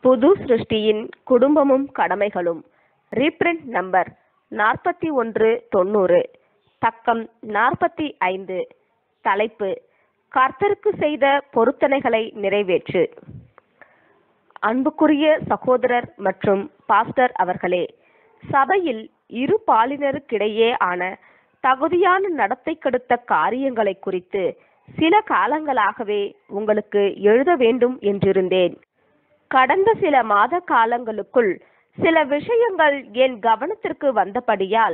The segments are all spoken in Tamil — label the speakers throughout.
Speaker 1: புது சிருஷ்டியின் குடும்பமும் கடமைகளும் ரீப்ரிண்ட் நம்பர் நாற்பத்தி ஒன்று தொண்ணூறு பக்கம் நாற்பத்தி ஐந்து தலைப்பு கர்த்தருக்கு செய்த பொருத்தனைகளை நிறைவேற்று அன்புக்குரிய சகோதரர் மற்றும் பாஸ்டர் அவர்களே சபையில் இரு பாலினருக்கிடையே ஆன தகுதியான நடத்தை கெடுத்த காரியங்களை குறித்து சில காலங்களாகவே உங்களுக்கு எழுத வேண்டும் என்றிருந்தேன் கடந்த சில மாத காலங்களுக்குள் சில விஷயங்கள் என் கவனத்திற்கு வந்தபடியால்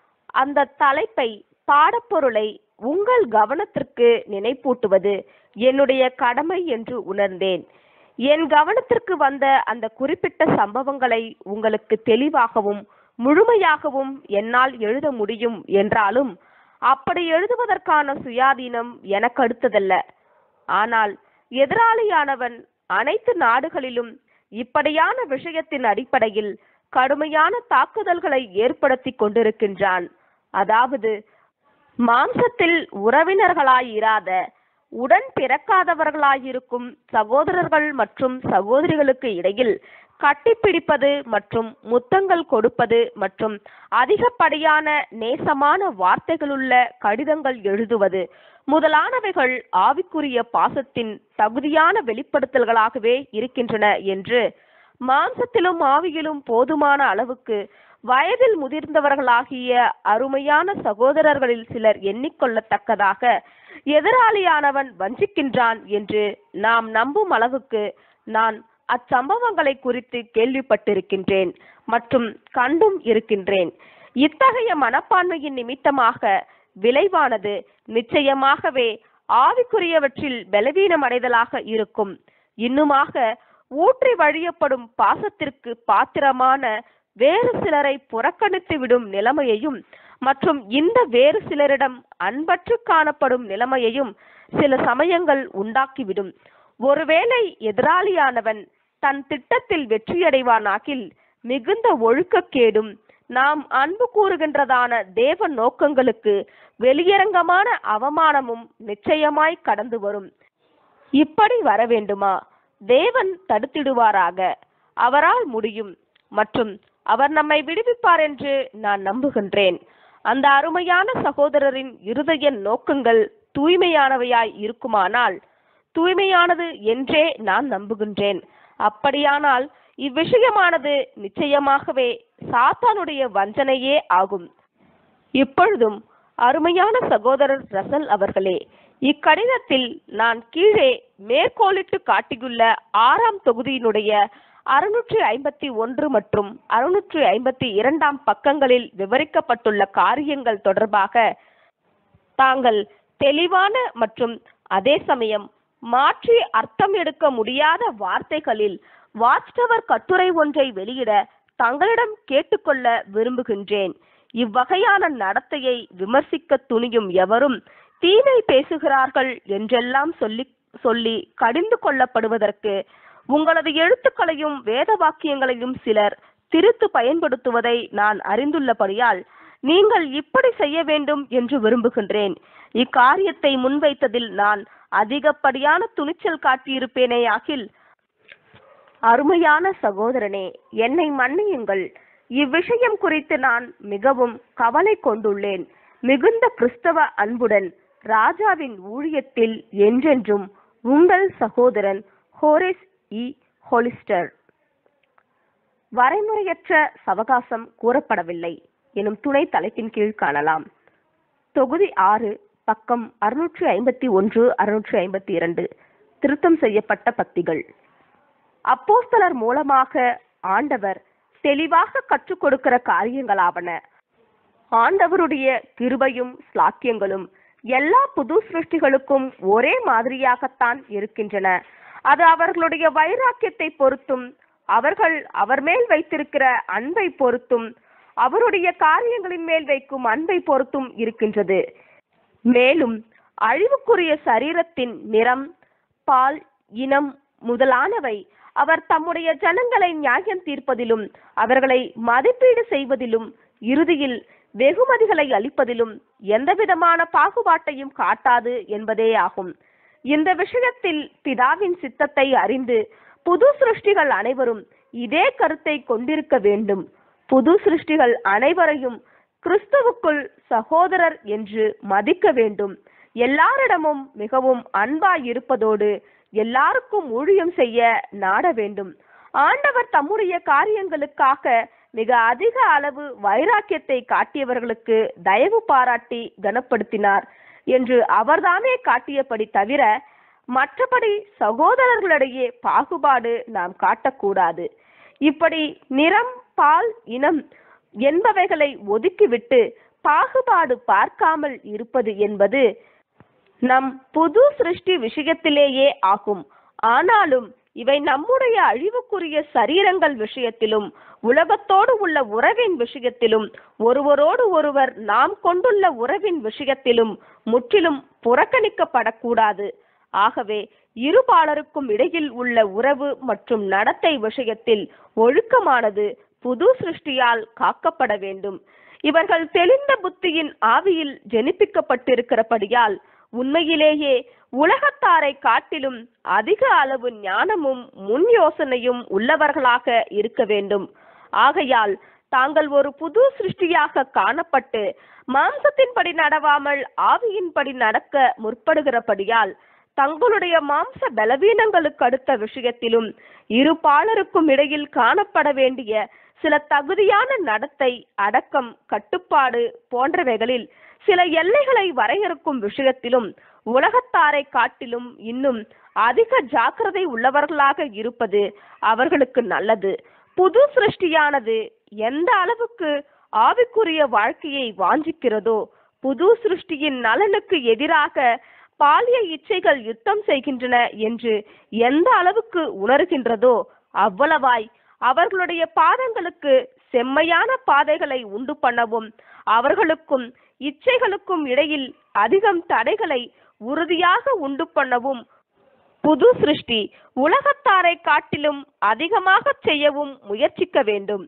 Speaker 1: அந்த தலைப்பை பாடப்பொருளை உங்கள் கவனத்திற்கு நினைப்பூட்டுவது என்னுடைய கடமை என்று உணர்ந்தேன் என் கவனத்திற்கு வந்த அந்த குறிப்பிட்ட சம்பவங்களை உங்களுக்கு தெளிவாகவும் முழுமையாகவும் என்னால் எழுத முடியும் என்றாலும் அப்படி எழுதுவதற்கான சுயாதீனம் எனக்கு அடுத்ததல்ல ஆனால் எதிராளியானவன் அனைத்து நாடுகளிலும் இப்படியான விஷயத்தின் அடிப்படையில் கடுமையான தாக்குதல்களை ஏற்படுத்தி கொண்டிருக்கின்றான் அதாவது மாம்சத்தில் உறவினர்களாயிராத உடன் பிறக்காதவர்களாயிருக்கும் சகோதரர்கள் மற்றும் சகோதரிகளுக்கு இடையில் கட்டிப்பிடிப்பது மற்றும் முத்தங்கள் கொடுப்பது மற்றும் அதிகப்படியான நேசமான வார்த்தைகளுள்ள கடிதங்கள் எழுதுவது முதலானவைகள் ஆவிக்குரிய பாசத்தின் தகுதியான வெளிப்படுத்தல்களாகவே இருக்கின்றன என்று மாம்சத்திலும் ஆவியிலும் போதுமான அளவுக்கு வயதில் முதிர்ந்தவர்களாகிய அருமையான சகோதரர்களில் சிலர் எண்ணிக்கொள்ளத்தக்கதாக எதிராளியானவன் வஞ்சிக்கின்றான் என்று நாம் நம்பும் அளவுக்கு நான் அச்சம்பவங்களை குறித்து கேள்விப்பட்டிருக்கின்றேன் மற்றும் கண்டும் இருக்கின்றேன் இத்தகைய மனப்பான்மையின் நிமித்தமாக விளைவானது நிச்சயமாகவே ஆவிக்குரியவற்றில் பலவீனமடைதலாக இருக்கும் இன்னுமாக ஊற்றி வழியப்படும் பாசத்திற்கு பாத்திரமான வேறு சிலரை புறக்கணித்து விடும் நிலைமையையும் மற்றும் இந்த வேறு சிலரிடம் அன்பற்று காணப்படும் நிலைமையையும் சில சமயங்கள் உண்டாக்கிவிடும் ஒருவேளை எதிராளியானவன் தன் திட்டத்தில் வெற்றியடைவானாகில் மிகுந்த ஒழுக்கக்கேடும் நாம் அன்பு கூறுகின்றதான தேவ நோக்கங்களுக்கு வெளியரங்கமான அவமானமும் நிச்சயமாய் கடந்து வரும் இப்படி வர வேண்டுமா தேவன் தடுத்திடுவாராக அவரால் முடியும் மற்றும் அவர் நம்மை விடுவிப்பார் என்று நான் நம்புகின்றேன் அந்த அருமையான சகோதரரின் இருதய நோக்கங்கள் தூய்மையானவையாய் இருக்குமானால் தூய்மையானது என்றே நான் நம்புகின்றேன் அப்படியானால் இவ்விஷயமானது நிச்சயமாகவே சாத்தானுடைய வஞ்சனையே ஆகும் இப்பொழுதும் அருமையான சகோதரர் ரசல் அவர்களே இக்கடிதத்தில் நான் கீழே மேற்கோளிட்டு காட்டியுள்ள ஆறாம் தொகுதியினுடைய அறுநூற்றி ஐம்பத்தி ஒன்று மற்றும் அறுநூற்றி ஐம்பத்தி இரண்டாம் பக்கங்களில் விவரிக்கப்பட்டுள்ள காரியங்கள் தொடர்பாக தாங்கள் தெளிவான மற்றும் அதே சமயம் மாற்றி அர்த்தம் எடுக்க முடியாத வார்த்தைகளில் வாட்ச்டவர் கட்டுரை ஒன்றை வெளியிட தங்களிடம் கேட்டுக்கொள்ள விரும்புகின்றேன் இவ்வகையான நடத்தையை விமர்சிக்க துணியும் எவரும் தீமை பேசுகிறார்கள் என்றெல்லாம் சொல்லி சொல்லி கடிந்து கொள்ளப்படுவதற்கு உங்களது எழுத்துக்களையும் வேத வாக்கியங்களையும் சிலர் திருத்து பயன்படுத்துவதை நான் அறிந்துள்ளபடியால் நீங்கள் இப்படி செய்ய வேண்டும் என்று விரும்புகின்றேன் இக்காரியத்தை முன்வைத்ததில் நான் அதிகப்படியான துணிச்சல் காட்டியிருப்பேனே ஆகில் அருமையான சகோதரனே என்னை மன்னியுங்கள் இவ்விஷயம் குறித்து நான் மிகவும் கவலை கொண்டுள்ளேன் மிகுந்த கிறிஸ்தவ அன்புடன் ராஜாவின் ஊழியத்தில் என்றென்றும் உங்கள் சகோதரன் ஹோரிஸ் இ ஹோலிஸ்டர் வரைமுறையற்ற சவகாசம் கூறப்படவில்லை எனும் துணை தலைப்பின் கீழ் காணலாம் தொகுதி ஆறு பக்கம் அறுநூற்றி ஐம்பத்தி ஒன்று அறுநூற்றி ஐம்பத்தி இரண்டு திருத்தம் செய்யப்பட்ட பத்திகள் அப்போஸ்தலர் மூலமாக ஆண்டவர் தெளிவாக கற்றுக் கொடுக்கிற காரியங்களாவன ஆண்டவருடைய கிருபையும் ஸ்லாக்கியங்களும் எல்லா புது சிருஷ்டிகளுக்கும் ஒரே மாதிரியாகத்தான் இருக்கின்றன அது அவர்களுடைய வைராக்கியத்தை பொறுத்தும் அவர்கள் அவர் மேல் வைத்திருக்கிற அன்பை பொறுத்தும் அவருடைய காரியங்களின் மேல் வைக்கும் அன்பை பொறுத்தும் இருக்கின்றது மேலும் அழிவுக்குரிய சரீரத்தின் நிறம் பால் இனம் முதலானவை அவர் தம்முடைய ஜனங்களை நியாயம் தீர்ப்பதிலும் அவர்களை மதிப்பீடு செய்வதிலும் இறுதியில் வெகுமதிகளை அளிப்பதிலும் எந்தவிதமான பாகுபாட்டையும் காட்டாது என்பதே ஆகும் இந்த விஷயத்தில் பிதாவின் சித்தத்தை அறிந்து புது சிருஷ்டிகள் அனைவரும் இதே கருத்தை கொண்டிருக்க வேண்டும் புது சிருஷ்டிகள் அனைவரையும் கிறிஸ்துவுக்குள் சகோதரர் என்று மதிக்க வேண்டும் எல்லாரிடமும் மிகவும் அன்பாய் இருப்பதோடு எல்லாருக்கும் ஊழியம் செய்ய நாட வேண்டும் ஆண்டவர் தம்முடைய காரியங்களுக்காக மிக அதிக அளவு வைராக்கியத்தை காட்டியவர்களுக்கு தயவு பாராட்டி கனப்படுத்தினார் என்று அவர்தாமே காட்டியபடி தவிர மற்றபடி சகோதரர்களிடையே பாகுபாடு நாம் காட்டக்கூடாது இப்படி நிறம் பால் இனம் என்பவைகளை ஒதுக்கிவிட்டு பாகுபாடு பார்க்காமல் இருப்பது என்பது நம் புது சிருஷ்டி விஷயத்திலேயே ஆகும் ஆனாலும் இவை நம்முடைய அழிவுக்குரிய சரீரங்கள் விஷயத்திலும் உலகத்தோடு உள்ள உறவின் விஷயத்திலும் ஒருவரோடு ஒருவர் நாம் கொண்டுள்ள உறவின் விஷயத்திலும் முற்றிலும் புறக்கணிக்கப்படக்கூடாது ஆகவே இருபாலருக்கும் இடையில் உள்ள உறவு மற்றும் நடத்தை விஷயத்தில் ஒழுக்கமானது புது சிருஷ்டியால் காக்கப்பட வேண்டும் இவர்கள் தெளிந்த புத்தியின் ஆவியில் ஜெனிப்பிக்கப்பட்டிருக்கிறபடியால் உண்மையிலேயே உலகத்தாரை காட்டிலும் அதிக அளவு ஞானமும் முன் யோசனையும் உள்ளவர்களாக இருக்க வேண்டும் ஆகையால் தாங்கள் ஒரு புது சிருஷ்டியாக காணப்பட்டு மாம்சத்தின்படி நடவாமல் ஆவியின்படி நடக்க முற்படுகிறபடியால் தங்களுடைய மாம்ச பலவீனங்களுக்கு அடுத்த விஷயத்திலும் இரு பாலருக்கும் இடையில் காணப்பட வேண்டிய சில தகுதியான நடத்தை அடக்கம் கட்டுப்பாடு போன்றவைகளில் சில எல்லைகளை வரையறுக்கும் விஷயத்திலும் உலகத்தாரை காட்டிலும் இன்னும் அதிக ஜாக்கிரதை உள்ளவர்களாக இருப்பது அவர்களுக்கு நல்லது புது சிருஷ்டியானது எந்த அளவுக்கு ஆவிக்குரிய வாழ்க்கையை வாஞ்சிக்கிறதோ புது சிருஷ்டியின் நலனுக்கு எதிராக பாலிய இச்சைகள் யுத்தம் செய்கின்றன என்று எந்த அளவுக்கு உணர்கின்றதோ அவ்வளவாய் அவர்களுடைய பாதங்களுக்கு செம்மையான பாதைகளை உண்டு பண்ணவும் அவர்களுக்கும் இச்சைகளுக்கும் இடையில் அதிகம் தடைகளை உறுதியாக உண்டு பண்ணவும் புது சிருஷ்டி உலகத்தாரை காட்டிலும் அதிகமாக செய்யவும் முயற்சிக்க வேண்டும்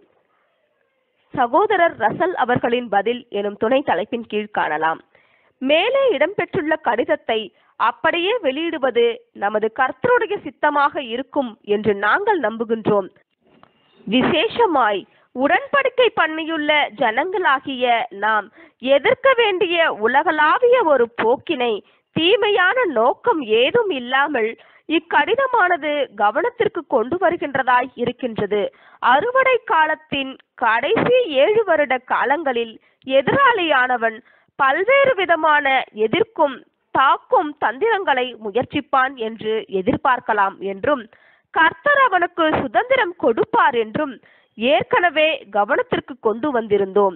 Speaker 1: சகோதரர் ரசல் அவர்களின் பதில் எனும் துணை தலைப்பின் கீழ் காணலாம் மேலே இடம்பெற்றுள்ள கடிதத்தை அப்படியே வெளியிடுவது நமது கர்த்தருடைய சித்தமாக இருக்கும் என்று நாங்கள் நம்புகின்றோம் விசேஷமாய் உடன்படிக்கை பண்ணியுள்ள ஜனங்களாகிய நாம் எதிர்க்க வேண்டிய உலகளாவிய ஒரு போக்கினை தீமையான நோக்கம் ஏதும் இல்லாமல் இக்கடிதமானது கவனத்திற்கு கொண்டு வருகின்றதாய் இருக்கின்றது அறுவடை காலத்தின் கடைசி ஏழு வருட காலங்களில் எதிராளியானவன் பல்வேறு விதமான எதிர்க்கும் தாக்கும் தந்திரங்களை முயற்சிப்பான் என்று எதிர்பார்க்கலாம் என்றும் கர்த்தர் அவனுக்கு சுதந்திரம் கொடுப்பார் என்றும் ஏற்கனவே கவனத்திற்கு கொண்டு வந்திருந்தோம்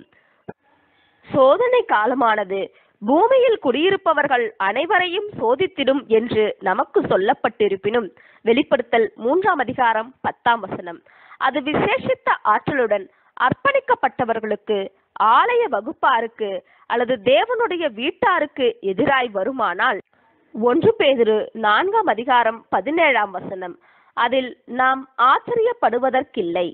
Speaker 1: சோதனை காலமானது பூமியில் குடியிருப்பவர்கள் அனைவரையும் சோதித்திடும் என்று நமக்கு சொல்லப்பட்டிருப்பினும் வெளிப்படுத்தல் மூன்றாம் அதிகாரம் பத்தாம் வசனம் அது விசேஷித்த ஆற்றலுடன் அர்ப்பணிக்கப்பட்டவர்களுக்கு ஆலய வகுப்பாருக்கு அல்லது தேவனுடைய வீட்டாருக்கு எதிராய் வருமானால் ஒன்று பேதிரு நான்காம் அதிகாரம் பதினேழாம் வசனம் அதில் நாம் ஆச்சரியப்படுவதற்கில்லை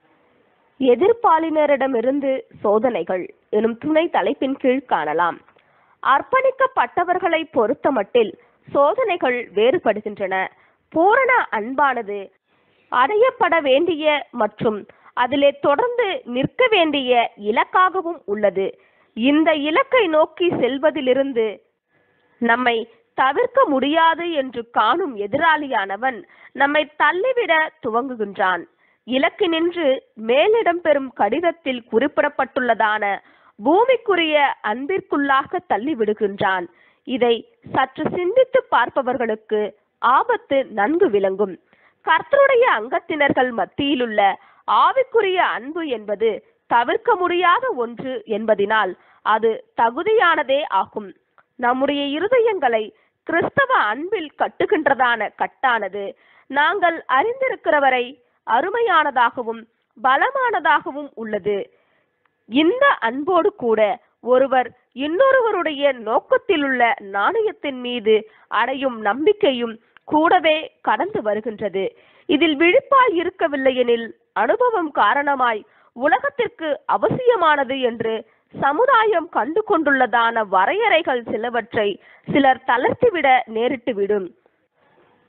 Speaker 1: எதிர்ப்பாளினரிடமிருந்து சோதனைகள் எனும் துணை தலைப்பின் கீழ் காணலாம் அர்ப்பணிக்கப்பட்டவர்களை பொறுத்தமட்டில் சோதனைகள் வேறுபடுகின்றன பூரண அன்பானது அடையப்பட வேண்டிய மற்றும் அதிலே தொடர்ந்து நிற்க வேண்டிய இலக்காகவும் உள்ளது இந்த இலக்கை நோக்கி செல்வதிலிருந்து நம்மை தவிர்க்க முடியாது என்று காணும் எதிராளியானவன் நம்மை தள்ளிவிட துவங்குகின்றான் இலக்கினின்று மேலிடம் பெறும் கடிதத்தில் குறிப்பிடப்பட்டுள்ளதான பூமிக்குரிய அன்பிற்குள்ளாக தள்ளிவிடுகின்றான் இதை சற்று சிந்தித்து பார்ப்பவர்களுக்கு ஆபத்து நன்கு விளங்கும் கர்த்தருடைய அங்கத்தினர்கள் மத்தியிலுள்ள ஆவிக்குரிய அன்பு என்பது தவிர்க்க முடியாத ஒன்று என்பதினால் அது தகுதியானதே ஆகும் நம்முடைய இருதயங்களை கிறிஸ்தவ அன்பில் கட்டுகின்றதான கட்டானது நாங்கள் அறிந்திருக்கிறவரை அருமையானதாகவும் பலமானதாகவும் உள்ளது இந்த அன்போடு கூட ஒருவர் இன்னொருவருடைய நோக்கத்திலுள்ள நாணயத்தின் மீது அடையும் நம்பிக்கையும் கூடவே கடந்து வருகின்றது இதில் விழிப்பாய் இருக்கவில்லை எனில் அனுபவம் காரணமாய் உலகத்திற்கு அவசியமானது என்று சமுதாயம் கண்டு கொண்டுள்ளதான வரையறைகள் சிலவற்றை சிலர் தளர்த்திவிட நேரிட்டுவிடும்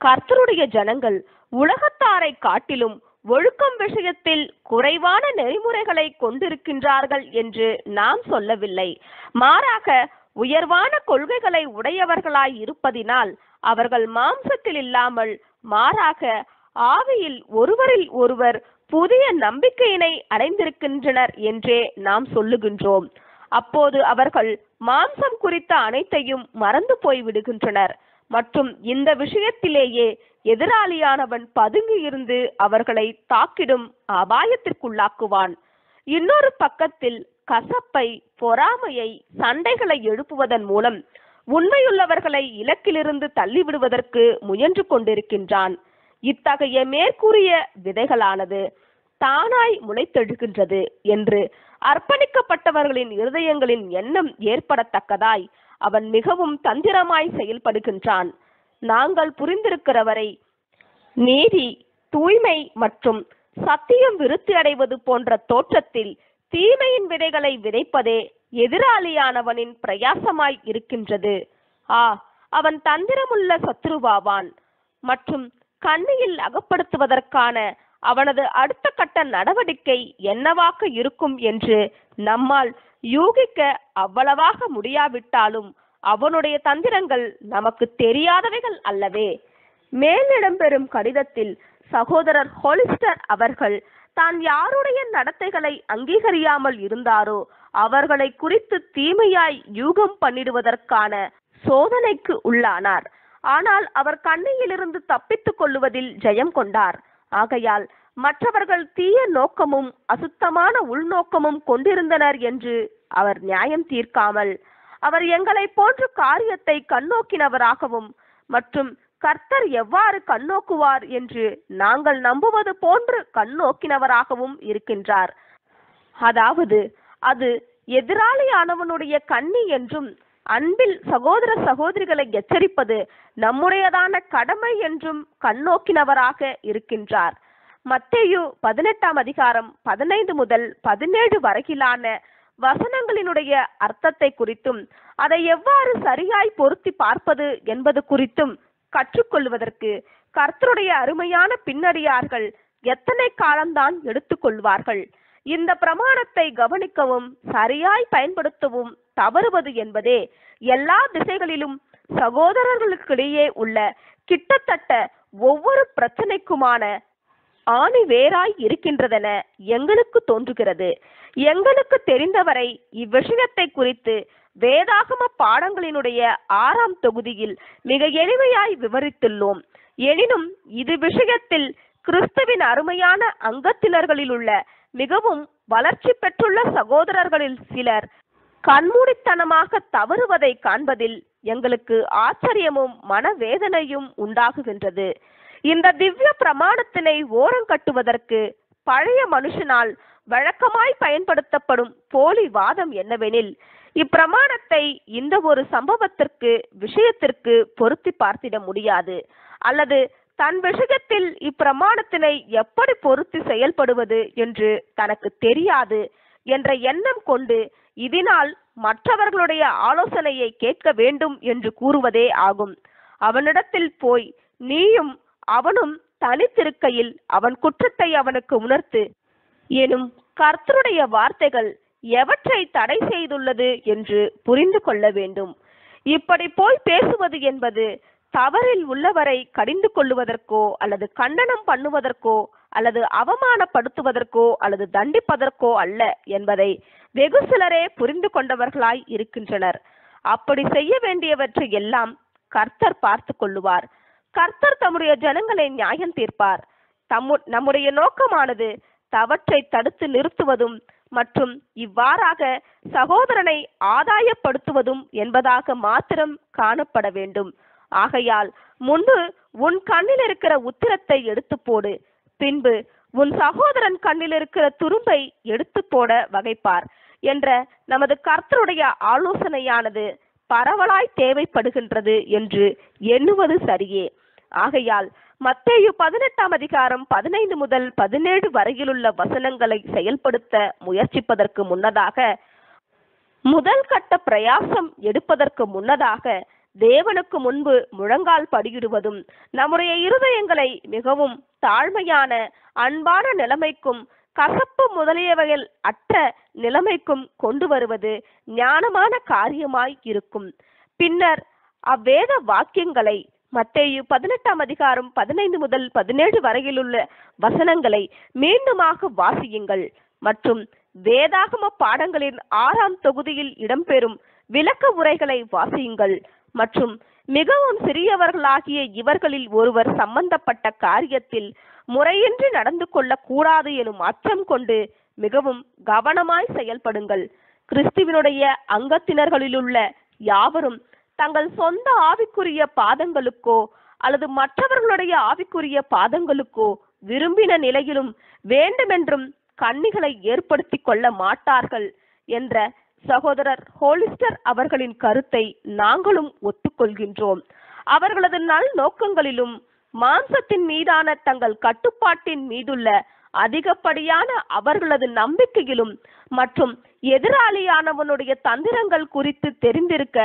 Speaker 1: கர்த்தருடைய ஜனங்கள் உலகத்தாரை காட்டிலும் ஒழுக்கம் விஷயத்தில் குறைவான நெறிமுறைகளை கொண்டிருக்கின்றார்கள் என்று நாம் சொல்லவில்லை மாறாக உயர்வான கொள்கைகளை உடையவர்களாய் இருப்பதினால் அவர்கள் மாம்சத்தில் இல்லாமல் மாறாக ஆவியில் ஒருவரில் ஒருவர் புதிய நம்பிக்கையினை அடைந்திருக்கின்றனர் என்றே நாம் சொல்லுகின்றோம் அப்போது அவர்கள் மாம்சம் குறித்த அனைத்தையும் மறந்து போய் விடுகின்றனர் மற்றும் இந்த விஷயத்திலேயே எதிராளியானவன் பதுங்கி இருந்து அவர்களை தாக்கிடும் அபாயத்திற்குள்ளாக்குவான் இன்னொரு பக்கத்தில் கசப்பை பொறாமையை சண்டைகளை எழுப்புவதன் மூலம் உண்மையுள்ளவர்களை இலக்கிலிருந்து தள்ளிவிடுவதற்கு முயன்று கொண்டிருக்கின்றான் இத்தகைய மேற்கூறிய விதைகளானது தானாய் முளைத்தெழுகின்றது என்று அர்ப்பணிக்கப்பட்டவர்களின் இருதயங்களின் எண்ணம் ஏற்படத்தக்கதாய் அவன் மிகவும் தந்திரமாய் செயல்படுகின்றான் நாங்கள் புரிந்திருக்கிறவரை நீதி தூய்மை மற்றும் சத்தியம் விருத்தி அடைவது போன்ற தோற்றத்தில் தீமையின் விதைகளை விதைப்பதே எதிராளியானவனின் பிரயாசமாய் இருக்கின்றது ஆ அவன் தந்திரமுள்ள சத்ருவாவான் மற்றும் கண்ணியில் அகப்படுத்துவதற்கான அவனது அடுத்த கட்ட நடவடிக்கை என்னவாக இருக்கும் என்று நம்மால் யூகிக்க அவ்வளவாக முடியாவிட்டாலும் அவனுடைய தந்திரங்கள் நமக்கு தெரியாதவைகள் அல்லவே மேலிடம் பெறும் கடிதத்தில் சகோதரர் ஹோலிஸ்டர் அவர்கள் தான் யாருடைய நடத்தைகளை அங்கீகரியாமல் இருந்தாரோ அவர்களை குறித்து தீமையாய் யூகம் பண்ணிடுவதற்கான சோதனைக்கு உள்ளானார் ஆனால் அவர் கண்ணியிலிருந்து தப்பித்துக் கொள்ளுவதில் ஜெயம் கொண்டார் ஆகையால் மற்றவர்கள் தீய நோக்கமும் அசுத்தமான உள்நோக்கமும் கொண்டிருந்தனர் என்று அவர் நியாயம் தீர்க்காமல் அவர் எங்களை போன்ற காரியத்தை கண்ணோக்கினவராகவும் மற்றும் கர்த்தர் எவ்வாறு கண்ணோக்குவார் என்று நாங்கள் நம்புவது போன்று கண்ணோக்கினவராகவும் இருக்கின்றார் அதாவது அது எதிராளியானவனுடைய கண்ணி என்றும் அன்பில் சகோதர சகோதரிகளை எச்சரிப்பது நம்முடையதான கடமை என்றும் கண்ணோக்கினவராக இருக்கின்றார் மத்தேயு பதினெட்டாம் அதிகாரம் பதினைந்து முதல் பதினேழு வரையிலான வசனங்களினுடைய அர்த்தத்தை குறித்தும் அதை எவ்வாறு சரியாய் பொருத்தி பார்ப்பது என்பது குறித்தும் கற்றுக்கொள்வதற்கு கர்த்தருடைய அருமையான பின்னடியார்கள் எத்தனை காலம்தான் எடுத்துக்கொள்வார்கள் இந்த பிரமாணத்தை கவனிக்கவும் சரியாய் பயன்படுத்தவும் தவறுவது என்பதே எல்லா திசைகளிலும் சகோதரர்களுக்கிடையே உள்ள கிட்டத்தட்ட ஒவ்வொரு பிரச்சனைக்குமான ஆணி வேராய் இருக்கின்றதென எங்களுக்கு தோன்றுகிறது எங்களுக்கு தெரிந்தவரை இவ்விஷயத்தை குறித்து வேதாகம பாடங்களினுடைய ஆறாம் தொகுதியில் மிக எளிமையாய் விவரித்துள்ளோம் எனினும் இது விஷயத்தில் கிறிஸ்துவின் அருமையான அங்கத்தினர்களில் உள்ள மிகவும் வளர்ச்சி பெற்றுள்ள சகோதரர்களில் சிலர் கண்மூடித்தனமாக தவறுவதை காண்பதில் எங்களுக்கு ஆச்சரியமும் மனவேதனையும் உண்டாகுகின்றது இந்த திவ்ய பிரமாணத்தினை ஓரங்கட்டுவதற்கு பழைய மனுஷனால் வழக்கமாய் பயன்படுத்தப்படும் போலி வாதம் என்னவெனில் இப்பிரமாணத்தை இந்த ஒரு சம்பவத்திற்கு விஷயத்திற்கு பொருத்தி பார்த்திட முடியாது அல்லது தன் விஷயத்தில் இப்பிரமாணத்தினை எப்படி பொருத்தி செயல்படுவது என்று தனக்கு தெரியாது என்ற எண்ணம் கொண்டு இதனால் மற்றவர்களுடைய ஆலோசனையை கேட்க வேண்டும் என்று கூறுவதே ஆகும் அவனிடத்தில் போய் நீயும் அவனும் தனித்திருக்கையில் அவன் குற்றத்தை அவனுக்கு உணர்த்து எனும் கர்த்தருடைய வார்த்தைகள் எவற்றை தடை செய்துள்ளது என்று புரிந்து கொள்ள வேண்டும் இப்படி போய் பேசுவது என்பது தவறில் உள்ளவரை கடிந்து கொள்ளுவதற்கோ அல்லது கண்டனம் பண்ணுவதற்கோ அல்லது அவமானப்படுத்துவதற்கோ அல்லது தண்டிப்பதற்கோ அல்ல என்பதை வெகு சிலரே புரிந்து கொண்டவர்களாய் இருக்கின்றனர் அப்படி செய்ய வேண்டியவற்றை எல்லாம் கர்த்தர் பார்த்து கொள்ளுவார் கர்த்தர் தம்முடைய ஜனங்களை நியாயம் தீர்ப்பார் தம்மு நம்முடைய நோக்கமானது தவற்றை தடுத்து நிறுத்துவதும் மற்றும் இவ்வாறாக சகோதரனை ஆதாயப்படுத்துவதும் என்பதாக மாத்திரம் காணப்பட வேண்டும் ஆகையால் முன்பு உன் கண்ணில் இருக்கிற உத்திரத்தை எடுத்து போடு பின்பு உன் சகோதரன் கண்ணில் இருக்கிற துரும்பை எடுத்து போட வகைப்பார் என்ற நமது கர்த்தருடைய ஆலோசனையானது பரவலாய் தேவைப்படுகின்றது என்று எண்ணுவது சரியே ஆகையால் மத்தேயு பதினெட்டாம் அதிகாரம் பதினைந்து முதல் பதினேழு வரையிலுள்ள வசனங்களை செயல்படுத்த முயற்சிப்பதற்கு முன்னதாக முதல் கட்ட பிரயாசம் எடுப்பதற்கு முன்னதாக தேவனுக்கு முன்பு முழங்கால் படியிடுவதும் நம்முடைய இருதயங்களை மிகவும் தாழ்மையான அன்பான நிலைமைக்கும் கசப்பு முதலியவைகள் அற்ற நிலைமைக்கும் கொண்டு வருவது ஞானமான காரியமாய் இருக்கும் பின்னர் அவ்வேத வாக்கியங்களை மத்தேயு பதினெட்டாம் அதிகாரம் பதினைந்து முதல் பதினேழு வரையிலுள்ள வசனங்களை மீண்டுமாக வாசியுங்கள் மற்றும் வேதாகம பாடங்களின் ஆறாம் தொகுதியில் இடம்பெறும் விளக்க உரைகளை வாசியுங்கள் மற்றும் மிகவும் சிறியவர்களாகிய இவர்களில் ஒருவர் சம்பந்தப்பட்ட காரியத்தில் முறையின்றி நடந்து கொள்ளக் கூடாது எனும் அச்சம் கொண்டு மிகவும் கவனமாய் செயல்படுங்கள் கிறிஸ்துவினுடைய அங்கத்தினர்களிலுள்ள யாவரும் தங்கள் சொந்த ஆவிக்குரிய பாதங்களுக்கோ அல்லது மற்றவர்களுடைய ஆவிக்குரிய பாதங்களுக்கோ விரும்பின நிலையிலும் வேண்டுமென்றும் கண்ணிகளை ஏற்படுத்தி கொள்ள மாட்டார்கள் என்ற சகோதரர் ஹோலிஸ்டர் அவர்களின் கருத்தை நாங்களும் ஒத்துக்கொள்கின்றோம் அவர்களது நல் நோக்கங்களிலும் மாம்சத்தின் மீதான தங்கள் கட்டுப்பாட்டின் மீதுள்ள அதிகப்படியான அவர்களது நம்பிக்கையிலும் மற்றும் எதிராளியானவனுடைய தந்திரங்கள் குறித்து தெரிந்திருக்க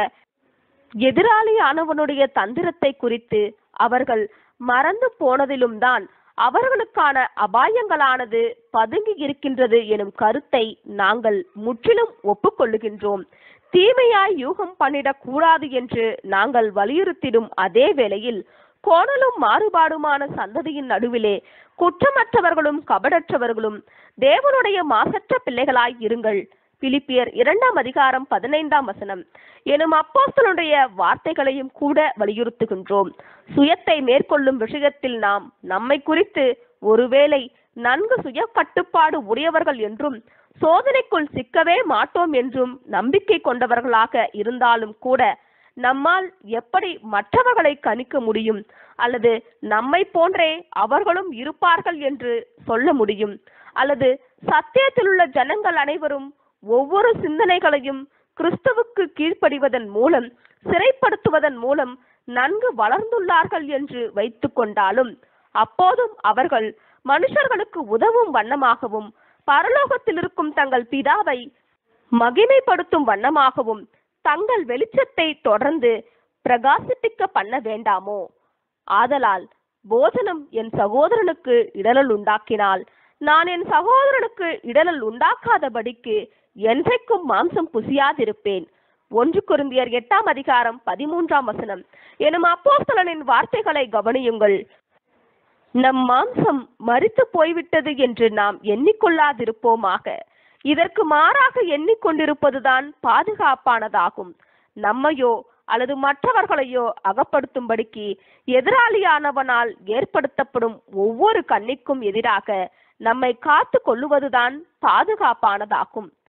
Speaker 1: எதிராளியானவனுடைய தந்திரத்தை குறித்து அவர்கள் மறந்து போனதிலும் தான் அவர்களுக்கான அபாயங்களானது பதுங்கி இருக்கின்றது எனும் கருத்தை நாங்கள் முற்றிலும் ஒப்புக்கொள்ளுகின்றோம் தீமையாய் யூகம் பண்ணிடக் கூடாது என்று நாங்கள் வலியுறுத்திடும் அதே வேளையில் கோணலும் மாறுபாடுமான சந்ததியின் நடுவிலே குற்றமற்றவர்களும் கபடற்றவர்களும் தேவனுடைய மாசற்ற பிள்ளைகளாய் இருங்கள் பிலிப்பியர் இரண்டாம் அதிகாரம் பதினைந்தாம் வசனம் எனும் அப்போஸ்தலனுடைய வார்த்தைகளையும் கூட வலியுறுத்துகின்றோம் சுயத்தை மேற்கொள்ளும் விஷயத்தில் நாம் நம்மை குறித்து ஒருவேளை நன்கு சுய கட்டுப்பாடு உடையவர்கள் என்றும் சோதனைக்குள் சிக்கவே மாட்டோம் என்றும் நம்பிக்கை கொண்டவர்களாக இருந்தாலும் கூட நம்மால் எப்படி மற்றவர்களை கணிக்க முடியும் அல்லது நம்மை போன்றே அவர்களும் இருப்பார்கள் என்று சொல்ல முடியும் அல்லது சத்தியத்திலுள்ள ஜனங்கள் அனைவரும் ஒவ்வொரு சிந்தனைகளையும் கிறிஸ்துவுக்கு கீழ்ப்படிவதன் மூலம் சிறைப்படுத்துவதன் மூலம் நன்கு வளர்ந்துள்ளார்கள் என்று வைத்துக் கொண்டாலும் அப்போதும் அவர்கள் மனுஷர்களுக்கு உதவும் வண்ணமாகவும் பரலோகத்தில் இருக்கும் தங்கள் பிதாவை மகிமைப்படுத்தும் வண்ணமாகவும் தங்கள் வெளிச்சத்தை தொடர்ந்து பிரகாசிப்பிக்க பண்ண வேண்டாமோ ஆதலால் போஜனம் என் சகோதரனுக்கு இடரல் உண்டாக்கினால் நான் என் சகோதரனுக்கு இடரல் உண்டாக்காதபடிக்கு என்றைக்கும் மாம்சம் புசியாதிருப்பேன் ஒன்று குருந்தியர் எட்டாம் அதிகாரம் பதிமூன்றாம் வசனம் எனும் அப்போஸ்தலனின் வார்த்தைகளை கவனியுங்கள் நம் மாம்சம் மரித்து போய்விட்டது என்று நாம் எண்ணிக்கொள்ளாதிருப்போமாக இதற்கு மாறாக எண்ணிக்கொண்டிருப்பதுதான் பாதுகாப்பானதாகும் நம்மையோ அல்லது மற்றவர்களையோ அகப்படுத்தும்படிக்கு எதிராளியானவனால் ஏற்படுத்தப்படும் ஒவ்வொரு கண்ணிக்கும் எதிராக நம்மை காத்து கொள்ளுவதுதான் பாதுகாப்பானதாகும்